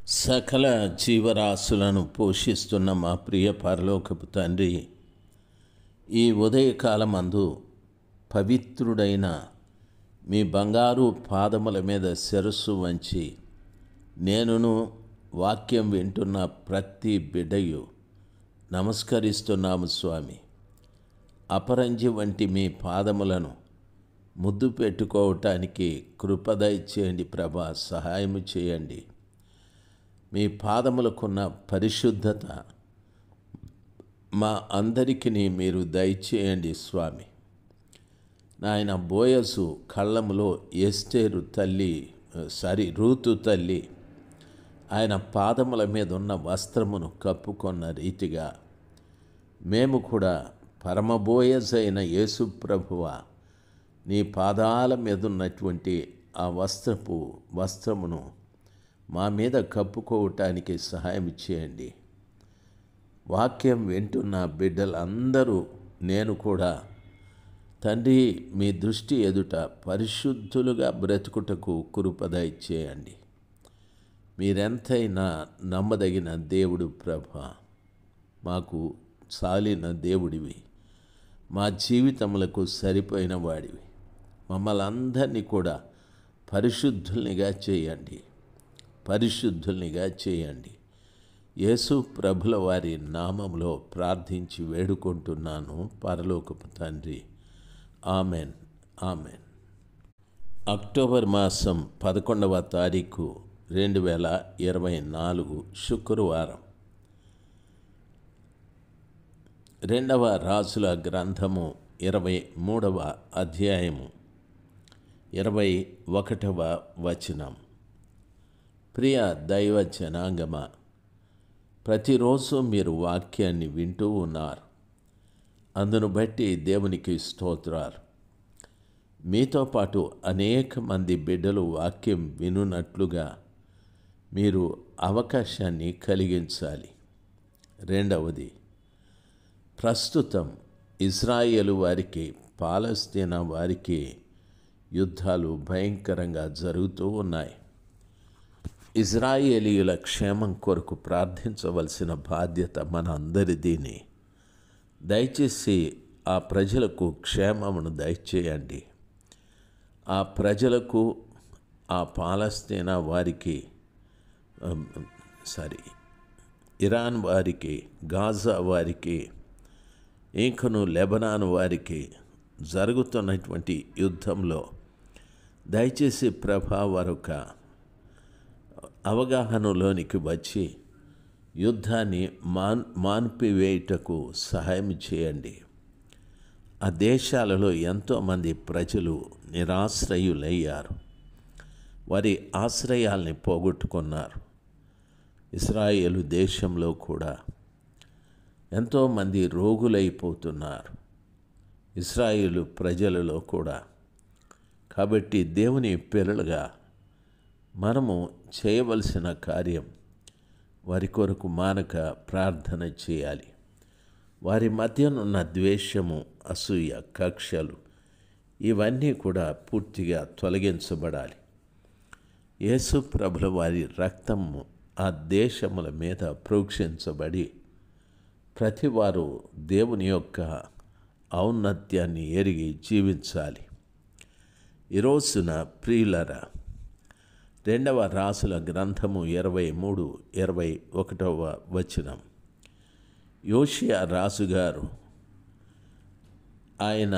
సకల జీవరాశులను పోషిస్తున్న మా ప్రియ పరలోకపు తండ్రి ఈ ఉదయకాలమందు పవిత్రుడైన మీ బంగారు పాదముల మీద శిరస్సు వంచి నేనును వాక్యం వింటున్న ప్రతి బిడ్డయు నమస్కరిస్తున్నాము స్వామి అపరంజి వంటి మీ పాదములను ముద్దు పెట్టుకోవటానికి కృపదయ చేయండి ప్రభా సహాయము చేయండి మీ పాదములకున్న పరిశుద్ధత మా అందరికీ మీరు దయచేయండి స్వామి నాయన బోయసు కళ్ళములో ఎస్టేరు తల్లి సారీ రూతు తల్లి ఆయన పాదముల మీద ఉన్న వస్త్రమును కప్పుకొన్న రీతిగా మేము కూడా పరమబోయసైన యేసు ప్రభువ నీ పాదాల మీద ఉన్నటువంటి ఆ వస్త్రపు వస్త్రమును మా మీద కప్పుకోవటానికి సహాయం చేయండి వాక్యం వింటున్న బిడ్డలందరూ నేను కూడా తండ్రి మీ దృష్టి ఎదుట పరిశుద్ధులుగా బ్రతుకుటకు కృపదయ చేయండి మీరెంతైనా నమ్మదగిన దేవుడు ప్రభ మాకు చాలిన దేవుడివి మా జీవితములకు సరిపోయిన వాడివి మమ్మల్ని అందరినీ కూడా పరిశుద్ధుల్నిగా చేయండి పరిశుద్ధుల్నిగా చేయండి యేసు ప్రభుల వారి నామంలో ప్రార్థించి వేడుకుంటున్నాను పరలోకపు తండ్రి ఆమెన్ ఆమెన్ అక్టోబర్ మాసం పదకొండవ తారీఖు రెండు వేల ఇరవై నాలుగు శుక్రవారం రెండవ రాజుల గ్రంథము ఇరవై మూడవ అధ్యాయము ఇరవై ఒకటవ వచనం ప్రియ దైవ జనాంగమ ప్రతిరోజు మీరు వాక్యాన్ని వింటూ ఉన్నారు అందును బట్టి దేవునికి స్తోత్రాలు మీతో పాటు అనేక మంది బిడ్డలు వాక్యం వినున్నట్లుగా మీరు అవకాశాన్ని కలిగించాలి రెండవది ప్రస్తుతం ఇజ్రాయేలు వారికి పాలస్తీనా వారికి యుద్ధాలు భయంకరంగా జరుగుతూ ఉన్నాయి ఇజ్రాయేలీయుల క్షేమం కొరకు ప్రార్థించవలసిన బాధ్యత మన అందరిదీని దయచేసి ఆ ప్రజలకు క్షేమమును దయచేయండి ఆ ప్రజలకు ఆ పాలస్తీనా వారికి సారీ ఇరాన్ వారికి గాజా వారికి ఇంకను లెబనాన్ వారికి జరుగుతున్నటువంటి యుద్ధంలో దయచేసి ప్రభా వారొక అవగాహనలోనికి వచ్చి యుద్ధాన్ని మాన్ మాన్పివేయుటకు సహాయం చేయండి ఆ దేశాలలో ఎంతోమంది ప్రజలు నిరాశ్రయులయ్యారు వారి ఆశ్రయాల్ని పోగొట్టుకున్నారు ఇస్రాయేలు దేశంలో కూడా ఎంతోమంది రోగులైపోతున్నారు ఇస్రాయేలు ప్రజలలో కూడా కాబట్టి దేవుని పిల్లలుగా మనము చేయవలసిన కార్యం వారి కొరకు మానక ప్రార్థన చేయాలి వారి మధ్యనున్న ద్వేషము అసూయ కక్షలు ఇవన్నీ కూడా పూర్తిగా తొలగించబడాలి యేసు ప్రభుల వారి రక్తము ఆ దేశముల మీద ప్రోక్షించబడి ప్రతివారు దేవుని యొక్క ఔన్నత్యాన్ని ఎరిగి జీవించాలి ఈరోజున ప్రియులరా రెండవ రాసుల గ్రంథము ఇరవై మూడు ఇరవై ఒకటవ వచనం యోషియా రాజుగారు ఆయన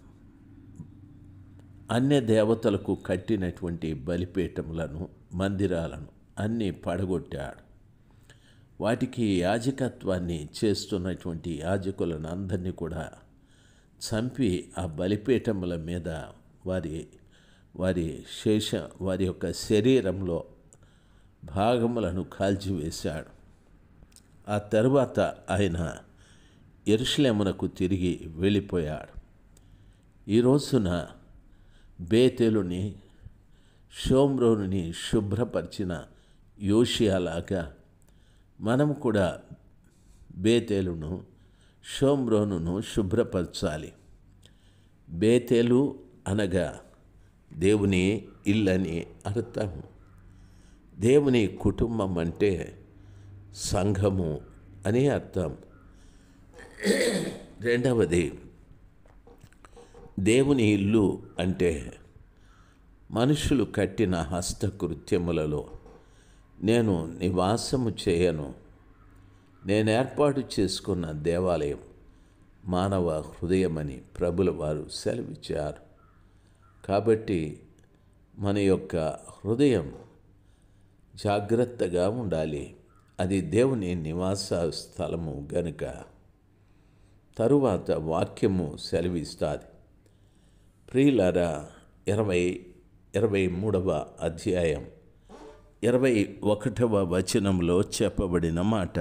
అన్య దేవతలకు కట్టినటువంటి బలిపీఠములను మందిరాలను అన్నీ పడగొట్టాడు వాటికి యాజకత్వాన్ని చేస్తున్నటువంటి యాజకులను అందరినీ కూడా చంపి ఆ బలిపీఠముల మీద వారి వారి శేష వారి యొక్క శరీరంలో భాగములను కాల్చివేశాడు ఆ తరువాత ఆయన ఎరుషలేమునకు తిరిగి వెళ్ళిపోయాడు ఈ రోజున బేతేలుని షోమ్రోనుని శుభ్రపరిచిన యోషియాలాగా మనం కూడా బేతేలును షోమ్రోనును శుభ్రపరచాలి బేతేలు అనగా దేవుని ఇల్లని అర్థం దేవుని కుటుంబం అంటే సంఘము అని అర్థం రెండవది దేవుని ఇల్లు అంటే మనుషులు కట్టిన హస్తకృత్యములలో నేను నివాసము చేయను నేను ఏర్పాటు చేసుకున్న దేవాలయం మానవ హృదయమని ప్రభుల వారు సెలవిచ్చారు కాబట్టి మన యొక్క హృదయం జాగ్రత్తగా ఉండాలి అది దేవుని నివాస స్థలము గనుక తరువాత వాక్యము సెలవిస్తుంది ప్రియులరా ఇరవై ఇరవై మూడవ అధ్యాయం ఇరవై ఒకటవ వచనంలో చెప్పబడిన మాట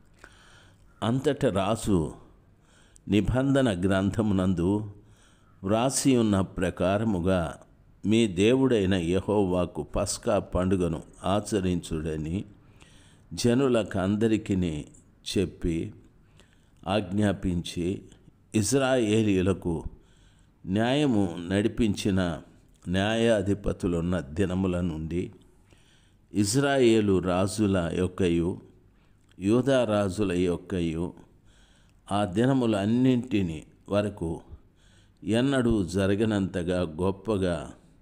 అంతట రాజు నిబంధన గ్రంథమునందు వ్రాసి ఉన్న ప్రకారముగా మీ దేవుడైన యహోవాకు పస్కా పండుగను ఆచరించుడని జనులకు అందరికీ చెప్పి ఆజ్ఞాపించి ఇజ్రాయేలీలకు న్యాయము నడిపించిన న్యాయాధిపతులున్న దినముల నుండి ఇజ్రాయేలు రాజుల యొక్కయు యూదా రాజుల యొక్కయు ఆ దినములన్నింటినీ వరకు ఎన్నడూ జరగనంతగా గొప్పగా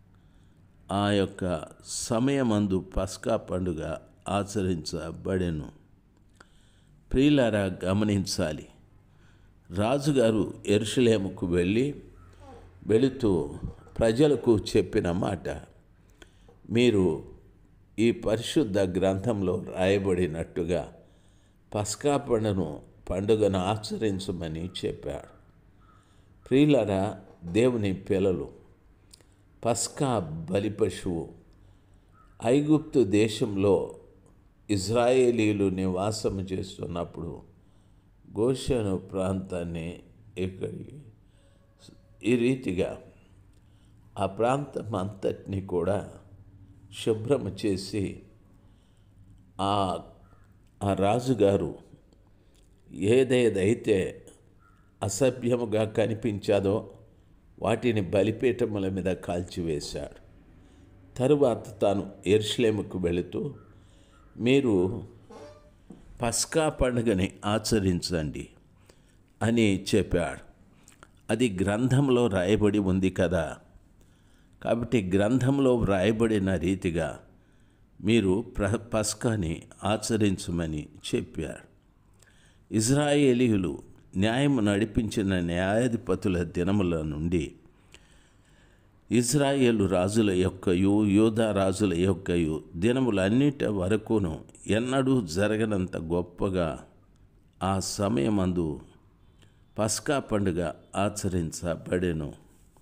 ఆ యొక్క సమయమందు పస్కా పండుగ ఆచరించబడెను ప్రియులారా గమనించాలి రాజుగారు ఎరుషలేముకు వెళ్ళి వెళుతూ ప్రజలకు చెప్పిన మాట మీరు ఈ పరిశుద్ధ గ్రంథంలో రాయబడినట్టుగా పస్కా పండుగను పండుగను ఆచరించమని చెప్పాడు ప్రియులరా దేవుని పిల్లలు పస్కా బలి పశువు ఐగుప్తు దేశంలో ఇజ్రాయేలీలు నివాసం చేస్తున్నప్పుడు గోషను ప్రాంతాన్ని ఇక్కడికి ఈ రీతిగా ఆ ప్రాంతం అంతటిని కూడా శుభ్రం చేసి ఆ ఆ రాజుగారు ఏదేదైతే అసభ్యముగా కనిపించాదో వాటిని బలిపీఠముల మీద కాల్చివేశాడు తరువాత తాను ఎర్ష్లేముకు వెళుతూ మీరు పస్కా పండుగని ఆచరించండి అని చెప్పాడు అది గ్రంథంలో రాయబడి ఉంది కదా కాబట్టి గ్రంథంలో వ్రాయబడిన రీతిగా మీరు ప్ర పస్కాని ఆచరించమని చెప్పారు ఇజ్రాయేలీయులు న్యాయము నడిపించిన న్యాయాధిపతుల దినముల నుండి ఇజ్రాయేలు రాజుల యొక్కయు యూదా రాజుల యొక్కయు దినములన్నిటి వరకును ఎన్నడూ జరగనంత గొప్పగా ఆ సమయమందు పస్కా పండుగ ఆచరించబడెను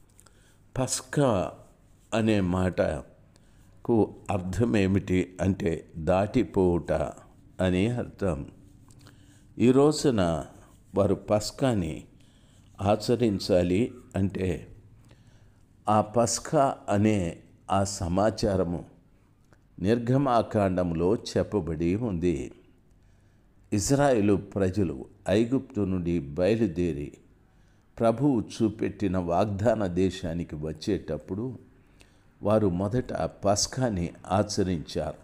పస్కా అనే మాటకు అర్థం ఏమిటి అంటే దాటిపోవుట అని అర్థం ఈ రోజున వారు పస్కాని ఆచరించాలి అంటే ఆ పస్కా అనే ఆ సమాచారము నిర్గమాకాండంలో చెప్పబడి ఉంది ఇజ్రాయేలు ప్రజలు ఐగుప్తు నుండి బయలుదేరి ప్రభువు చూపెట్టిన వాగ్దాన దేశానికి వచ్చేటప్పుడు వారు మొదట పస్కాని ఆచరించారు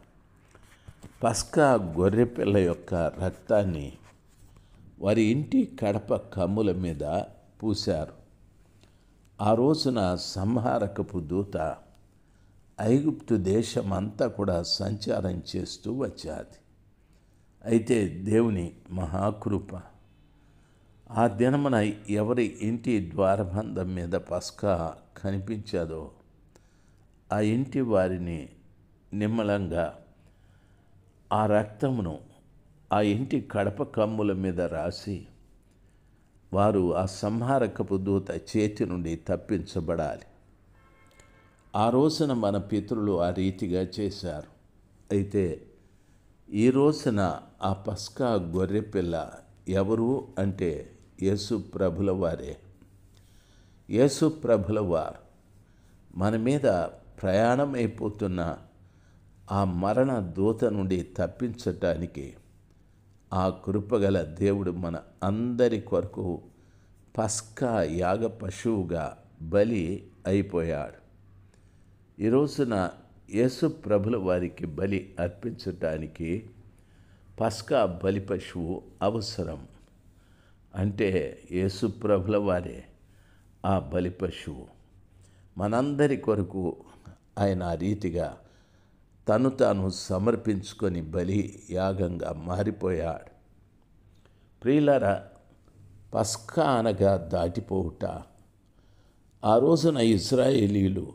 పస్కా గొర్రెపిల్ల యొక్క రక్తాన్ని వారి ఇంటి కడప కమ్ముల మీద పూశారు ఆ రోజున సంహారకపు దూత ఐగుప్తు దేశమంతా కూడా సంచారం చేస్తూ వచ్చాది అయితే దేవుని మహాకృప ఆ దినమున ఎవరి ఇంటి ద్వారబంధం మీద పస్కా కనిపించదో ఆ ఇంటి వారిని నిమ్మలంగా ఆ రక్తమును ఆ ఇంటి కడప కమ్ముల మీద రాసి వారు ఆ సంహారకపు దూత చేతి నుండి తప్పించబడాలి ఆ రోజున మన పితరులు ఆ రీతిగా చేశారు అయితే ఈ రోజున ఆ పస్కా గొర్రెపిల్ల ఎవరు అంటే యేసు ప్రభుల వారే యేసు ప్రభుల వారు మన మీద ప్రయాణం అయిపోతున్న ఆ మరణ దూత నుండి తప్పించటానికి ఆ కృపగల దేవుడు మన అందరి కొరకు పస్కా యాగ పశువుగా బలి అయిపోయాడు ఈ రోజున యేసు ప్రభుల వారికి బలి అర్పించటానికి పస్కా బలి పశువు అవసరం అంటే యేసు ప్రభుల వారే ఆ బలి పశువు మనందరి కొరకు ఆయన ఆ రీతిగా తను తాను సమర్పించుకొని బలి యాగంగా మారిపోయాడు ప్రియులరా పస్కా అనగా దాటిపోవుట ఆ రోజున ఇస్రాయేలీలు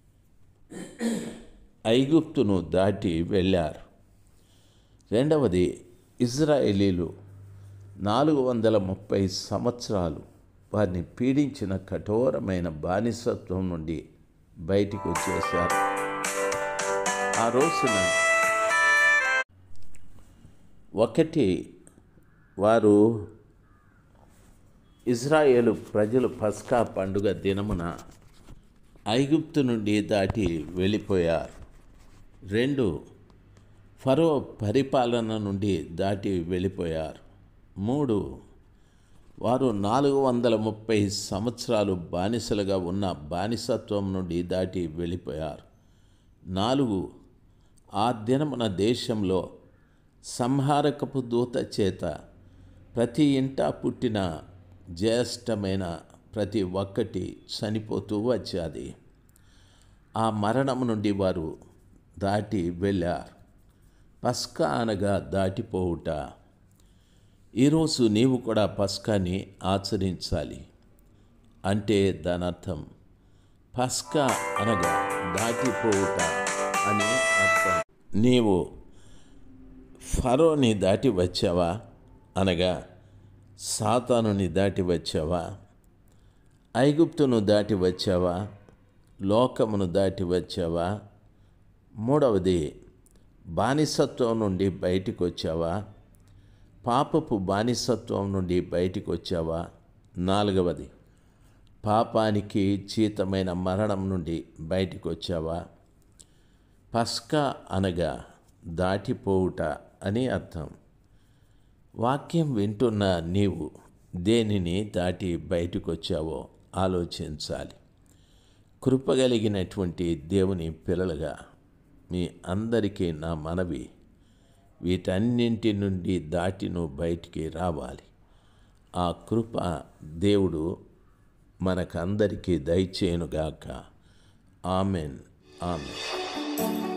ఐగుప్తును దాటి వెళ్ళారు రెండవది ఇజ్రాయేలీలు నాలుగు వందల ముప్పై సంవత్సరాలు వారిని పీడించిన కఠోరమైన బానిసత్వం నుండి బయటికి వచ్చేశారు ఆ రోజున ఒకటి వారు ఇజ్రాయేలు ప్రజలు పస్కా పండుగ దినమున ఐగుప్తు నుండి దాటి వెళ్ళిపోయారు రెండు ఫరో పరిపాలన నుండి దాటి వెళ్ళిపోయారు మూడు వారు నాలుగు వందల ముప్పై సంవత్సరాలు బానిసలుగా ఉన్న బానిసత్వం నుండి దాటి వెళ్ళిపోయారు నాలుగు ఆ దినమున దేశంలో సంహారకపు దూత చేత ప్రతి ఇంట పుట్టిన జ్యేష్టమైన ప్రతి ఒక్కటి చనిపోతూ వచ్చేది ఆ మరణం నుండి వారు దాటి వెళ్ళారు పస్కా అనగా దాటిపోవుట ఈరోజు నీవు కూడా పస్కాని ఆచరించాలి అంటే దాని అర్థం పస్కా అనగా దాటిపోవుట అని అర్థం నీవు ఫరోని దాటి వచ్చావా అనగా సాతానుని దాటి వచ్చావా ఐగుప్తును దాటి వచ్చావా లోకమును దాటి వచ్చావా మూడవది బానిసత్వం నుండి బయటికి వచ్చావా పాపపు బానిసత్వం నుండి బయటికి వచ్చావా నాలుగవది పాపానికి చీతమైన మరణం నుండి బయటికి వచ్చావా పస్కా అనగా దాటిపోవుట అని అర్థం వాక్యం వింటున్న నీవు దేనిని దాటి బయటకు వచ్చావో ఆలోచించాలి కృపగలిగినటువంటి దేవుని పిల్లలుగా మీ అందరికీ నా మనవి వీటన్నింటి నుండి దాటి నువ్వు బయటికి రావాలి ఆ కృప దేవుడు మనకందరికీ దయచేయునుగాక ఆమెన్ ఆమెన్